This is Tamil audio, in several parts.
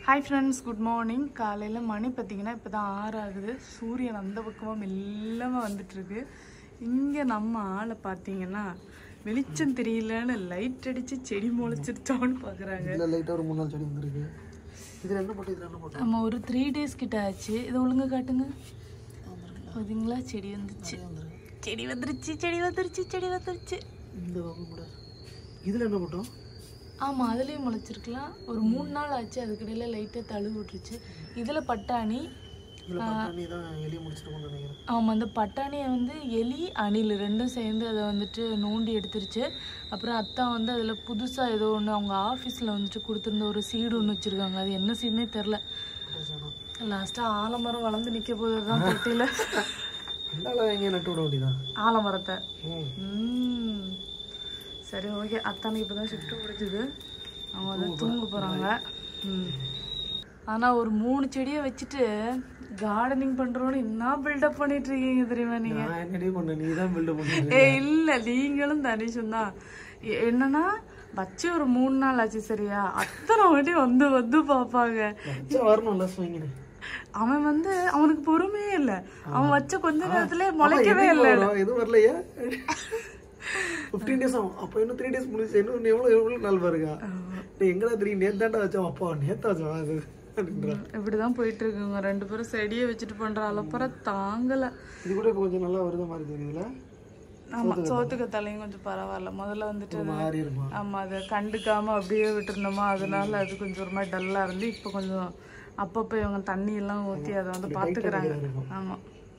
ஹாய் ஃப்ரெண்ட்ஸ் குட் மார்னிங் காலையில் மணி பார்த்தீங்கன்னா இப்போ தான் ஆறு ஆகுது சூரியன் அந்த பக்கமாக மெல்லமாக வந்துட்டுருக்கு இங்கே நம்ம ஆளை பார்த்தீங்கன்னா வெளிச்சம் தெரியலன்னு லைட் அடித்து செடி முளைச்சிருச்சோன்னு பார்க்குறாங்க இல்லை லைட்டாக ஒரு மூணு நாள் செடி வந்துருக்கு இதில் என்ன போட்டு இதில் என்ன போட்டு நம்ம ஒரு த்ரீ டேஸ் கிட்ட ஆச்சு இதை ஒழுங்கா காட்டுங்க பார்த்தீங்களா செடி வந்துச்சு செடி வந்துருச்சு செடி வந்துருச்சு செடி வந்துருச்சு இந்த பக்கம் கூட இதில் என்ன போட்டோம் ஆமாம் அதுலேயும் முளைச்சிருக்கலாம் ஒரு மூணு நாள் ஆச்சு அதுக்கிடையில லைட்டாக தழுவு விட்டுருச்சு இதில் பட்டாணி இதில் பட்டாணி தான் எலியை முடிச்சிருக்கோம்னு நினைக்கிறேன் ஆமாம் அந்த பட்டாணியை வந்து எலி அணில் ரெண்டும் சேர்ந்து அதை வந்துட்டு நோண்டி எடுத்துருச்சு அப்புறம் அத்தா வந்து அதில் புதுசாக ஏதோ ஒன்று அவங்க ஆஃபீஸில் வந்துட்டு கொடுத்துருந்த ஒரு சீடு ஒன்று வச்சுருக்காங்க அது என்ன சீடுனே தெரில லாஸ்ட்டாக ஆலமரம் வளர்ந்து நிற்க போது தான் தொட்டியில் என்னால எங்கேயும் நட்டு விட வேண்டியதான் ஆலமரத்தை ம் ம் சரி ஓகே அத்தானுக்கு இப்போ தான் ஷிஃப்ட் முடிஞ்சுது அவங்க வந்து தூங்க போகிறாங்க ம் ஆனால் ஒரு மூணு செடியை வச்சுட்டு கார்டனிங் பண்ணுறோன்னு என்ன பில்டப் பண்ணிட்டு இருக்கீங்க தெரியுமா நீங்கள் நான் என்னடி பண்ணேன் நீ தான் பில்டு பண்ணி ஏ இல்லை நீங்களும் தனிஷும் தான் எ- என்னன்னா வச்சு ஒரு மூணு நாள் ஆச்சு சரியா அத்தனை வாட்டி வந்து வந்து பார்ப்பாங்க வச்சா வரணும்ல ஸ்விங்கினு அவன் வந்து அவனுக்கு பொறுமையே இல்லை அவன் வச்ச கொஞ்ச நேரத்துல முளைக்கவே இல்லை எதுவும் வரலையா ஃபிஃப்டீன் டேஸ் ஆகும் அப்போ இன்னும் த்ரீ டேஸ் முடிச்சு இன்னும் எவ்வளோ எவ்வளோ நாள் பாருங்க நீ எங்கடா தெரியும் நேத்து தாண்டா வச்சோம் அப்பா நேத்தா வச்சோம் அது அப்படின்றா இப்படிதான் போயிட்டு இருக்குங்க ரெண்டு பேரும் செடியை வச்சுட்டு பண்ற அலப்பற தாங்கல இது கூட இப்போ கொஞ்சம் நல்லா வருத மாதிரி தெரியுதுல ஆமா சோத்துக்கு தலையும் கொஞ்சம் பரவாயில்ல முதல்ல வந்துட்டு அது- மாறி இருப்பான் ஆமா அதை கண்டுக்காம அப்படியே விட்டுருந்தோமா அதனால அது கொஞ்சம் ஒரு மாதிரி டல்லா இருந்து இப்போ கொஞ்சம் அப்பப்போ இவங்க தண்ணி எல்லாம் ஊத்தி அதை வந்து பாத்துக்கிறாங்க ஆமா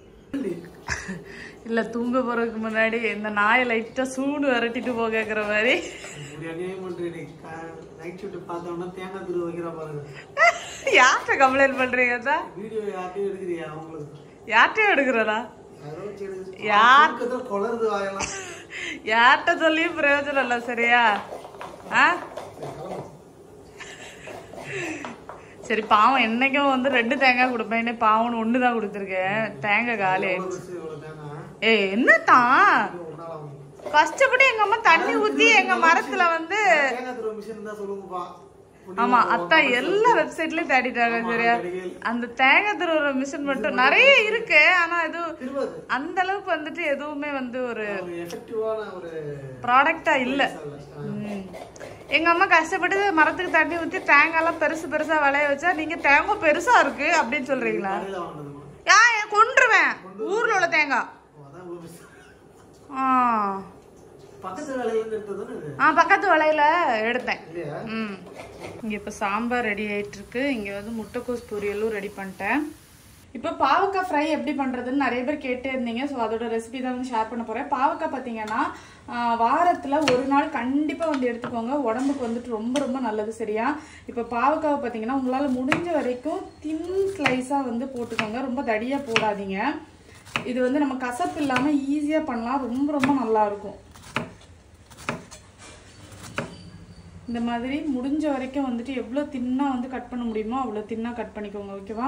இல்ல தூங்க போறதுக்கு முன்னாடி இந்த நாயை லைட்டா சூடு விரட்டிட்டு போ கேக்குற மாதிரி இப்படி அநியாயம் பண்றேன் நைட் ஷூட் பார்த்தோம்னா தேங்காய் துரு வைக்கிறா பாருங்க யார்கிட்ட கம்ப்ளைண்ட் பண்றீங்க தான் வீடியோ யார்ட்டையும் எடுக்கிறியா அவங்களுக்கு யார்கிட்டயும் எடுக்கிறதா யாரோ வச்சு எடுக்குது. யார் தூக்கத்துல குளருது வாயெல்லாம் யார்கிட்ட சொல்லியும் பிரயோஜனம் இல்லை சரியா ஆ சரி பாவம் என்னைக்கும் வந்து ரெண்டு தேங்காய் கொடுப்பேன் இன்னும் பாவம்னு ஒன்று தான் கொடுத்துருக்கேன் தேங்காய் காலி ஆயிடுச்சு வச்சு இவ்வளவு தேங்காய் ஏய் என்னத்தான் இது ஒரு நாள் ஆகும் கஷ்டப்பட்டு எங்க அம்மா தண்ணி ஊத்தி எங்க மரத்துல வந்து தேங்காய் துரு மிஷின் தான் சொல்லுங்கப்பா ஆமா அத்தா எல்லா வெப்சைட்லயும் தேடிட்டாங்க சரியா அந்த தேங்காய் திருவுற மிஷின் மட்டும் நிறைய இருக்கு ஆனா இது திரும்பாது அந்த அளவுக்கு வந்துட்டு எதுவுமே வந்து ஒரு ஒரு எஃபெக்டிவான ஒரு ப்ராடக்டா இல்ல ஆ. ம். எங்க அம்மா கஷ்டப்பட்டு மரத்துக்கு தண்ணி ஊத்தி தேங்காய் எல்லாம் பெருசு பெருசா விளைய வச்சா நீங்க தேங்காய் பெருசா இருக்கு அப்படின்னு சொல்றீங்களா கடையில வாங்கினதுமா யா என் கொன்றுவேன் ஊர்ல உள்ள தேங்காய் அதான் இவ்வளவு மிஸ் ஆ பக்கத்து வேலையில இருந்து எடுத்தது தானே இது ஆ பக்கத்து வலையில எடுத்தேன் இல்லையா ம் இங்க இப்ப சாம்பார் ரெடி ஆயிட்டு இருக்கு இங்க வந்து முட்டைக்கோஸ் பொரியலும் ரெடி பண்ணிட்டேன் இப்போ பாவக்காய் ஃப்ரை எப்படி பண்ணுறதுன்னு நிறைய பேர் கேட்டே இருந்தீங்க ஸோ அதோட ரெசிபி தான் வந்து ஷேர் பண்ண போகிறேன் பாவக்காய் பார்த்தீங்கன்னா வாரத்தில் ஒரு நாள் கண்டிப்பாக வந்து எடுத்துக்கோங்க உடம்புக்கு வந்துட்டு ரொம்ப ரொம்ப நல்லது சரியா இப்போ பாவக்காவை பார்த்தீங்கன்னா உங்களால் முடிஞ்ச வரைக்கும் தின் ஸ்லைஸாக வந்து போட்டுக்கோங்க ரொம்ப தடியாக போடாதீங்க இது வந்து நம்ம கசப்பு இல்லாமல் ஈஸியாக பண்ணலாம் ரொம்ப ரொம்ப நல்லா இருக்கும் இந்த மாதிரி முடிஞ்ச வரைக்கும் வந்துட்டு எவ்வளோ தின்னாக வந்து கட் பண்ண முடியுமோ அவ்வளோ தின்னாக கட் பண்ணிக்கோங்க ஓகேவா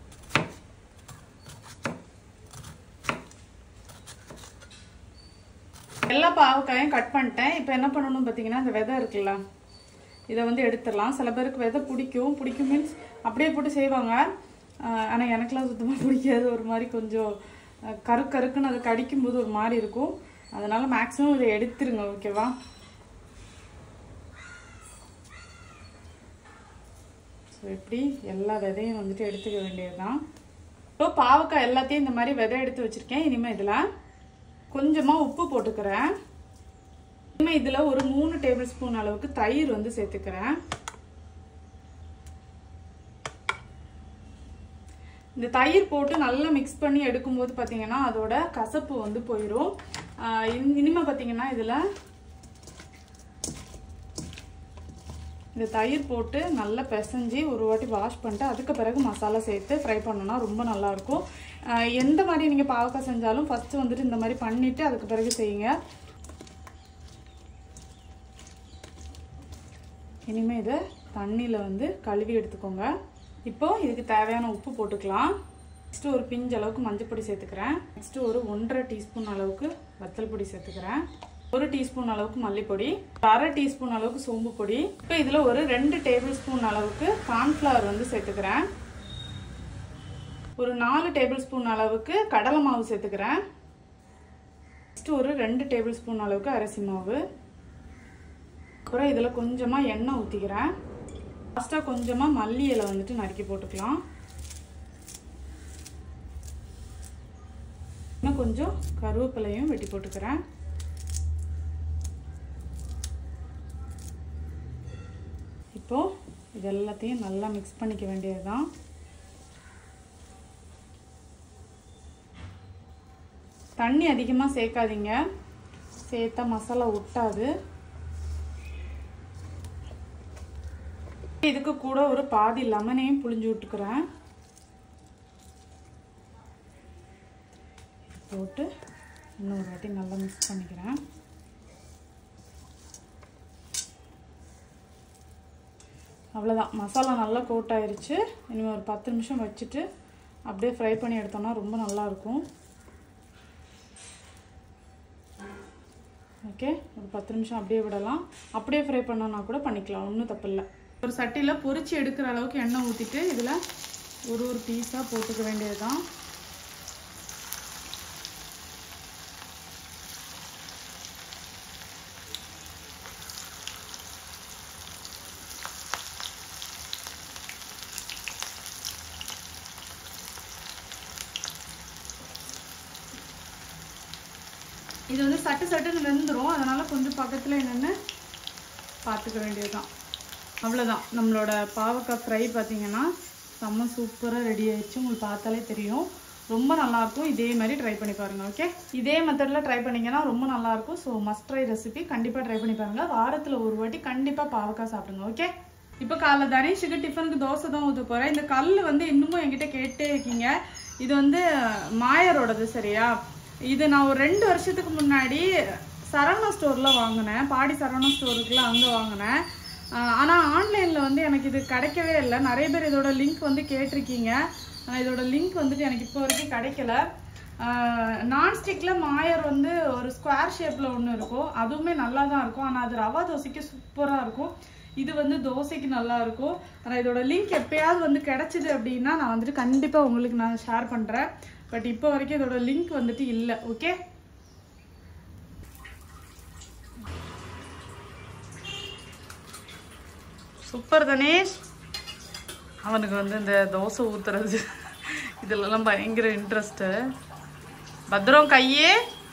எல்லா பாவக்காயும் கட் பண்ணிட்டேன் இப்போ என்ன பண்ணணும் பார்த்தீங்கன்னா இந்த விதை இருக்குல்ல இதை வந்து எடுத்துடலாம் சில பேருக்கு விதை பிடிக்கும் பிடிக்கும் மீன்ஸ் அப்படியே போட்டு செய்வாங்க ஆனால் எனக்கெல்லாம் சுத்தமாக பிடிக்காது ஒரு மாதிரி கொஞ்சம் அஹ், கரு கருக்குன்னு அதை கடிக்கும்போது ஒரு மாதிரி இருக்கும் அதனால மேக்ஸிமம் இதை எடுத்துருங்க ஓகேவா ஸோ இப்படி எல்லா விதையும் வந்துட்டு எடுத்துக்க வேண்டியதுதான் இப்போ பாவக்காய் எல்லாத்தையும் இந்த மாதிரி விதை எடுத்து வச்சிருக்கேன் இனிமேல் இதில் கொஞ்சமாக உப்பு போட்டுக்கிறேன் இனிமேல் இதில் ஒரு மூணு டேபிள் ஸ்பூன் அளவுக்கு தயிர் வந்து சேர்த்துக்கிறேன் இந்த தயிர் போட்டு நல்லா மிக்ஸ் பண்ணி எடுக்கும்போது பார்த்தீங்கன்னா அதோட கசப்பு வந்து போயிடும் இனிமேல் பார்த்தீங்கன்னா இதில் இந்த தயிர் போட்டு நல்லா பிசைஞ்சு ஒரு வாட்டி வாஷ் பண்ணிட்டு அதுக்கு பிறகு மசாலா சேர்த்து ஃப்ரை பண்ணோன்னா ரொம்ப நல்லாயிருக்கும் எந்த மாதிரி நீங்கள் பாவக்காய் செஞ்சாலும் ஃபஸ்ட்டு வந்துட்டு இந்த மாதிரி பண்ணிவிட்டு அதுக்கு பிறகு செய்யுங்க இனிமேல் இதை தண்ணியில் வந்து கழுவி எடுத்துக்கோங்க இப்போது இதுக்கு தேவையான உப்பு போட்டுக்கலாம் நெக்ஸ்ட்டு ஒரு பிஞ்சு அளவுக்கு மஞ்சள் பொடி சேர்த்துக்கிறேன் நெக்ஸ்ட்டு ஒரு ஒன்றரை டீஸ்பூன் அளவுக்கு வத்தல் பொடி சேர்த்துக்கிறேன் ஒரு டீஸ்பூன் அளவுக்கு மல்லிப்பொடி அரை டீஸ்பூன் அளவுக்கு சோம்பு பொடி இப்போ இதில் ஒரு ரெண்டு டேபிள் ஸ்பூன் அளவுக்கு கார்ன்ஃப்ளவர் வந்து சேர்த்துக்கிறேன் ஒரு நாலு டேபிள் ஸ்பூன் அளவுக்கு கடலை மாவு சேர்த்துக்கிறேன் நெக்ஸ்ட் ஒரு ரெண்டு டேபிள் ஸ்பூன் அளவுக்கு அரிசி மாவு அப்புறம் இதில் கொஞ்சமாக எண்ணெய் ஊற்றிக்கிறேன் லாஸ்ட்டாக கொஞ்சமாக மல்லி இலை வந்துட்டு நறுக்கி போட்டுக்கலாம் இன்னும் கொஞ்சம் கருவேப்பிலையும் வெட்டி போட்டுக்கிறேன் இப்போ இது எல்லாத்தையும் நல்லா மிக்ஸ் பண்ணிக்க வேண்டியதுதான் தண்ணி அதிகமாக சேர்க்காதீங்க சேர்த்தா மசாலா ஒட்டாது இதுக்கு கூட ஒரு பாதி லெமனையும் புளிஞ்சு விட்டுக்கிறேன் போட்டு இன்னொரு வாட்டி நல்லா மிக்ஸ் பண்ணிக்கிறேன் அவ்வளோதான் மசாலா நல்லா கோட் ஆயிருச்சு இனிமேல் ஒரு பத்து நிமிஷம் வச்சுட்டு அப்படியே ஃப்ரை பண்ணி எடுத்தோம்னா ரொம்ப நல்லாயிருக்கும் ஓகே ஒரு பத்து நிமிஷம் அப்படியே விடலாம் அப்படியே ஃப்ரை பண்ணோன்னா கூட பண்ணிக்கலாம் ஒன்றும் தப்பு இல்லை ஒரு சட்டியில் பொரிச்சு எடுக்கிற அளவுக்கு எண்ணெய் ஊற்றிட்டு இதில் ஒரு ஒரு பீஸாக போட்டுக்க வேண்டியது தான் இது வந்து சட்டு சட்டுன்னு வெந்துடும் அதனால் கொஞ்சம் பக்கத்தில் நின்று பார்த்துக்க வேண்டியதுதான் அவ்வளோதான் நம்மளோட பாவக்காய் ஃப்ரை பார்த்தீங்கன்னா செம்ம சூப்பராக ரெடி ஆயிடுச்சு உங்களுக்கு பார்த்தாலே தெரியும் ரொம்ப நல்லாயிருக்கும் இதே மாதிரி ட்ரை பண்ணி பாருங்கள் ஓகே இதே மெத்தடில் ட்ரை பண்ணிங்கன்னா ரொம்ப நல்லாயிருக்கும் ஸோ மஸ்ட் ட்ரை ரெசிபி கண்டிப்பாக ட்ரை பண்ணி பாருங்கள் வாரத்தில் ஒரு வாட்டி கண்டிப்பாக பாவக்காய் சாப்பிடுங்க ஓகே இப்போ காலைல தனேஷுக்கு டிஃபனுக்கு தோசை தான் ஊற்ற போகிறேன் இந்த கல் வந்து இன்னமும் என்கிட்ட கேட்டே இருக்கீங்க இது வந்து மாயரோடது சரியா இது நான் ஒரு ரெண்டு வருஷத்துக்கு முன்னாடி சரவணா ஸ்டோரில் வாங்கினேன் பாடி சரவணா ஸ்டோர் இருக்குல்ல அங்கே வாங்கினேன் ஆனால் ஆன்லைனில் வந்து எனக்கு இது கிடைக்கவே இல்லை நிறைய பேர் இதோட லிங்க் வந்து கேட்டிருக்கீங்க ஆனா இதோட லிங்க் வந்துட்டு எனக்கு இப்போ வரைக்கும் கிடைக்கல நான்ஸ்டிக்கில் மாயர் வந்து ஒரு ஸ்கொயர் ஷேப்பில் ஒன்று இருக்கும் அதுவுமே நல்லா தான் இருக்கும் ஆனால் அது ரவா தோசைக்கு சூப்பராக இருக்கும் இது வந்து தோசைக்கு நல்லா இருக்கும் ஆனால் இதோட லிங்க் எப்பயாவது வந்து கிடைச்சிது அப்படின்னா நான் வந்துட்டு கண்டிப்பாக உங்களுக்கு நான் ஷேர் பண்ணுறேன் பட் இப்போ வரைக்கும் இதோட லிங்க் வந்துட்டு இல்லை ஓகே சூப்பர் தனேஷ் அவனுக்கு வந்து இந்த தோசை ஊத்துறது இதுலலாம் பயங்கர இன்ட்ரெஸ்ட்டு பத்திரம் கையே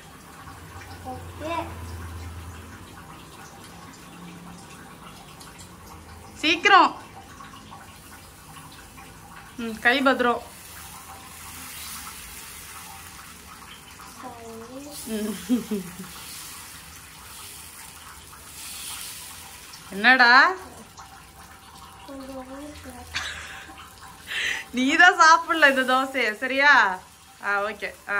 சீக்கிரம் ம் கை பத்திரம் ம். என்னடா நீ தான் சாப்பிடல இந்த தோசைய சரியா ஆ ஓகே ஆ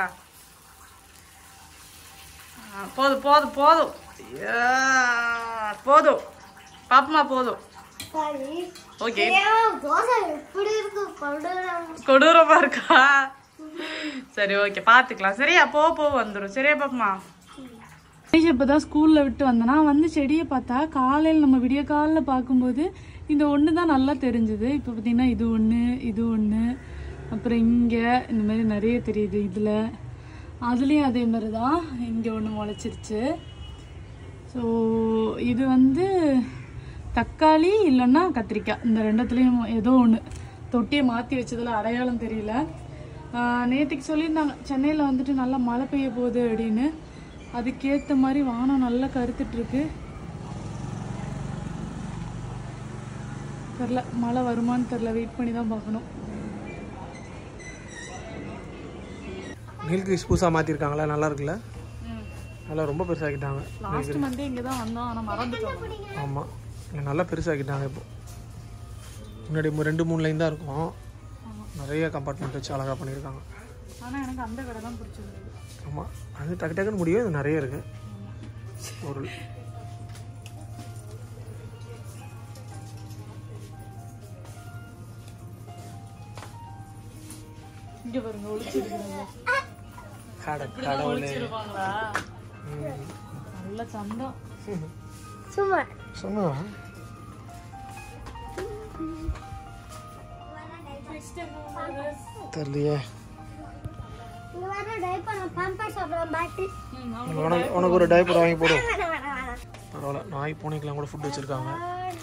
ஆ, போதும் போதும் போதும் ஐயா, போதும் பாப்பமா போதும் ஓகே தோசை எப்படி இருக்கு கொடூரம் கொடூரமா இருக்கா சரி ஓகே பாத்துக்கலாம் சரியா போ போ வந்துடும் சரியா பாப்பமா இப்போ தான் ஸ்கூலில் விட்டு வந்தேனா வந்து செடியை பார்த்தா காலையில் நம்ம விடிய காலில் பார்க்கும்போது இந்த ஒன்று தான் நல்லா தெரிஞ்சுது இப்போ பார்த்தீங்கன்னா இது ஒன்று இது ஒன்று அப்புறம் இங்கே இந்த மாதிரி நிறைய தெரியுது இதில் அதுலேயும் அதே மாதிரி தான் இங்கே ஒன்று முளைச்சிருச்சு ஸோ இது வந்து தக்காளி இல்லைன்னா கத்திரிக்காய் இந்த ரெண்டுத்துலேயும் ஏதோ ஒன்று தொட்டியை மாற்றி வச்சதில் அடையாளம் தெரியல நேற்றுக்கு சொல்லியிருந்தாங்க சென்னையில் வந்துட்டு நல்லா மழை பெய்ய போகுது அப்படின்னு அதுக்கேற்ற மாதிரி வானம் நல்லா கருத்துட்ருக்கு தெரில மழை வருமான்னு தெரில வெயிட் பண்ணி தான் பார்க்கணும் நீல்கிரிஸ் புதுசாக மாற்றிருக்காங்களா நல்லா இருக்குல்ல நல்லா ரொம்ப பெருசாக்கிட்டாங்க லாஸ்ட் மந்தே இங்கே தான் வந்தோம் ஆனால் மறந்துட்டோம் ஆமாம் இல்லை நல்லா பெருசாக்கிட்டாங்க இப்போ முன்னாடி மு- ரெண்டு மூணு லைன் தான் இருக்கும் நிறைய கம்பார்ட்மெண்ட் வச்சு அழகாக பண்ணியிருக்காங்க ஆனால் எனக்கு அந்த கடை தான் பிடிச்சிருந்தது ஆமாம் அது டக்கு டக்குன்னு முடியும் இது நிறைய இருக்குது பொருள் இங்கே பாருங்க ஒளிச்சிருக்காங்க கடை கடவுளே ஒளிச்சிருப்பாங்களா ம். நல்ல சந்தம் சும்மா சொன்னா தெரியலையே இங்க வர டைப்பர் பம்பர் சாப்பிடுறோம் பாட்டு உனக்கு உனக்கு ஒரு டைப்பர் வாங்கி போடு வேணாம் வேணாம் வேணாம் பரவாயில்ல நாய் பூனைக்கெல்லாம் கூட ஃபுட் வச்சுருக்காங்க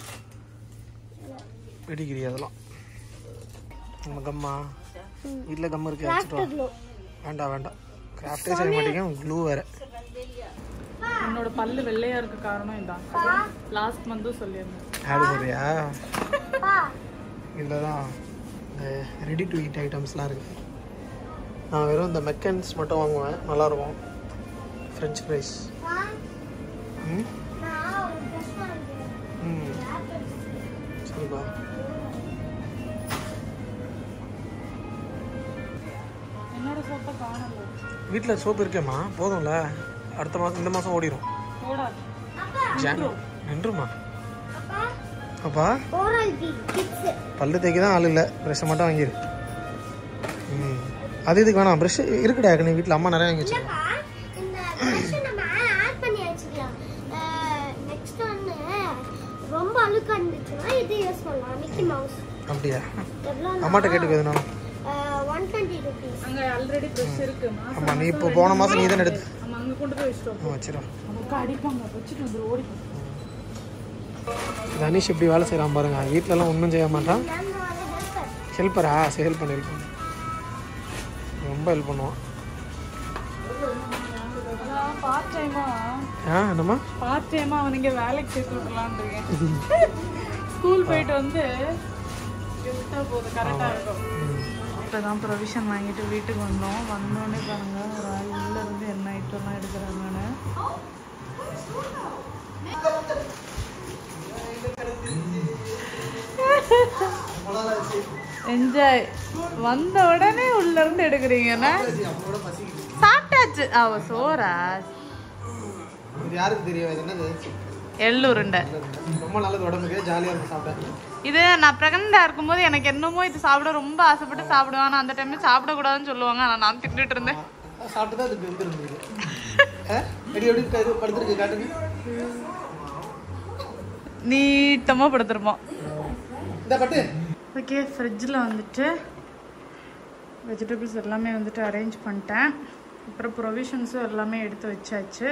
வெடிக்கிரி அதெல்லாம் நம்ம கம்மா வீட்டில் கம் இருக்கு வச்சுட்டு வா. வேண்டாம் வேண்டாம் கிராஃப்டே செய்ய மாட்டேங்க க்ளூ வேற என்னோட பல்லு வெள்ளையா இருக்க காரணம் இதான் லாஸ்ட் மந்தும் சொல்லியிருந்தேன் ஆடு போடுறியா பா இதில் தான் இந்த ரெடி டு ஈட் ஐட்டம்ஸ்லாம் இருக்குது நான் வெறும் இந்த மெக்கன்ஸ் மட்டும் வாங்குவேன் நல்லாயிருக்கும் ஃப்ரெஞ்ச் ஃப்ரைஸ் பா ம் நான் ஒரு ட்ரெஸ் வாங்குறேன் ம் சரிப்பா என்னோட சோப்பை காணல வீட்டில் சோப்பு இருக்கேம்மா போதும்ல அடுத்த மாதம் இந்த மாதம் ஓடிடும் போடாது ஜான் நின்றுமா அப்பா அப்பா ஓரல் பி கிட்ஸ் பல்லு தேய்க்க தான் ஆள் இல்லை ப்ரெஷ்ஷை மட்டும் வாங்கிடு ம் அது இதுக்கு வேணாம் ப்ரெஷ் இருக்குடா நீ வீட்டில் அம்மா நிறைய வாங்கி வச்சிருக்கேன் அப்பா இந்த ப்ரஷ் நம்ம ஆட் பண்ணி வச்சுக்கலாம் நெக்ஸ்ட் ஒன்று ரொம்ப அழுக்கா இருந்துச்சுன்னா இது யூஸ் பண்ணலாம் மிக்கி மவுஸ் அப்படியா எவ்வளோ அம்மாட்ட கேட்டுக்கு எதுனாலும் ஒன் டுவெண்ட்டி ருபீஸ் அங்க ஆல்ரெடி ப்ரெஷ் இருக்கு மாசம் ஆமாம் நீ இப்போ போன மாதம் நீ தானே எடுத்து நம்ம அங்க கொண்டு போய் வச்சிட்டோம் வச்சிடும் நமக்கு அடிப்பாங்க வச்சுட்டு வந்து ஓடி தனிஷ் எப்படி வேலை செய்கிறான் பாருங்க வீட்டிலலாம் ஒன்றும் செய்ய மாட்டான் ஹெல்ப்பரா சரி ஹெல்ப் பண்ணு ஹெல்ப் பண்ணு ரொம்ப ஹெல்ப் பண்ணுவான் பார்ட் டைமா ஆ என்னம்மா பார்ட் டைமா அவனுங்க வேலைக்கு சேர்த்து விடலான்னு இருக்கேன் ஸ்கூல் போயிட்டு வந்து விட்டா போதும் கரெக்டா இருக்கும் இப்பதான் ப்ரொவிஷன் வாங்கிட்டு வீட்டுக்கு வந்தோம் வந்தோடனே பாருங்க ஒரு ஆள் உள்ள இருந்து என்ன ஐட்டம்லாம் எடுக்கிறாங்கன்னு என்ஜாய் வந்த உடனே உள்ள இருந்து எடுக்கிறீங்கன்னா சாப்பிட்டாச்சு அவ சோறா இது யாருக்கு தெரியும் இது என்னது எள்ளு உருண்டை ரொம்ப நல்லது உடம்புக்கு ஜாலியாக இருக்கு சாப்பிட்டேன் இது நான் ப்ரெக்னெண்டாக இருக்கும்போது எனக்கு என்னமோ இது சாப்பிட ரொம்ப ஆசைப்பட்டு சாப்பிடுவேன் ஆனால் அந்த டைம்ல சாப்பிடக்கூடாதுன்னு சொல்லுவாங்க ஆனால் நான் தின்னுட்டு இருந்தேன் சாப்பிட்டு தான் அதுக்கு வந்துருந்தது எப்படி எப்படி இது படுத்துருக்கு காட்டுங்க நீட்டமாக படுத்துருப்போம் இந்த பட்டு ஓகே ஃப்ரிட்ஜில் வந்துட்டு வெஜிடபிள்ஸ் எல்லாமே வந்துட்டு அரேஞ்ச் பண்ணிட்டேன் அப்புறம் ப்ரொவிஷன்ஸும் எல்லாமே எடுத்து வச்சாச்சு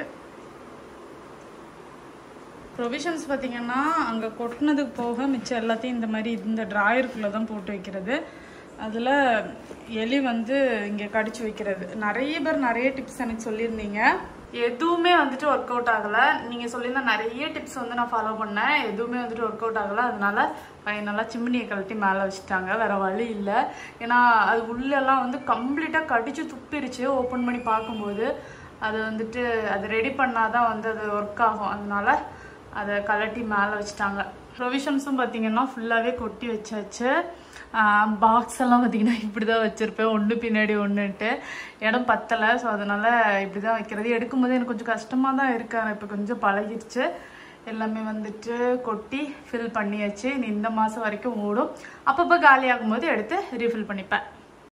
ப்ரொவிஷன்ஸ் பார்த்தீங்கன்னா அங்கே கொட்டினதுக்கு போக மிச்சம் எல்லாத்தையும் இந்த மாதிரி இந்த ட்ராயருக்குள்ளே தான் போட்டு வைக்கிறது அதில் எலி வந்து இங்கே கடிச்சு வைக்கிறது நிறைய பேர் நிறைய டிப்ஸ் எனக்கு சொல்லியிருந்தீங்க எதுவுமே வந்துட்டு ஒர்க் அவுட் ஆகலை நீங்கள் சொல்லியிருந்த நிறைய டிப்ஸ் வந்து நான் ஃபாலோ பண்ணேன் எதுவுமே வந்துட்டு ஒர்க் அவுட் ஆகலை அதனால ஃபைனலாக சிம்னியை கழட்டி மேலே வச்சுட்டாங்க வேற வழி இல்லை ஏன்னா அது உள்ளெல்லாம் வந்து கம்ப்ளீட்டாக கடிச்சு துப்பிருச்சு ஓப்பன் பண்ணி பார்க்கும்போது அது வந்துட்டு அது ரெடி பண்ணாதான் வந்து அது ஒர்க் ஆகும் அதனால அதை கலட்டி மேலே வச்சுட்டாங்க ப்ரொவிஷன்ஸும் பார்த்தீங்கன்னா ஃபுல்லாகவே கொட்டி வச்சாச்சு பாக்ஸ் எல்லாம் பார்த்தீங்கன்னா இப்படி தான் வச்சுருப்பேன் ஒன்று பின்னாடி ஒன்றுன்ட்டு இடம் பத்தலை ஸோ அதனால் இப்படி தான் வைக்கிறது எடுக்கும்போது எனக்கு கொஞ்சம் கஷ்டமாக தான் இருக்கு ஆனால் இப்போ கொஞ்சம் பழகிடுச்சு எல்லாமே வந்துட்டு கொட்டி ஃபில் பண்ணியாச்சு இனி இந்த மாதம் வரைக்கும் ஓடும் அப்பப்போ காலியாகும் போது எடுத்து ரீஃபில் பண்ணிப்பேன்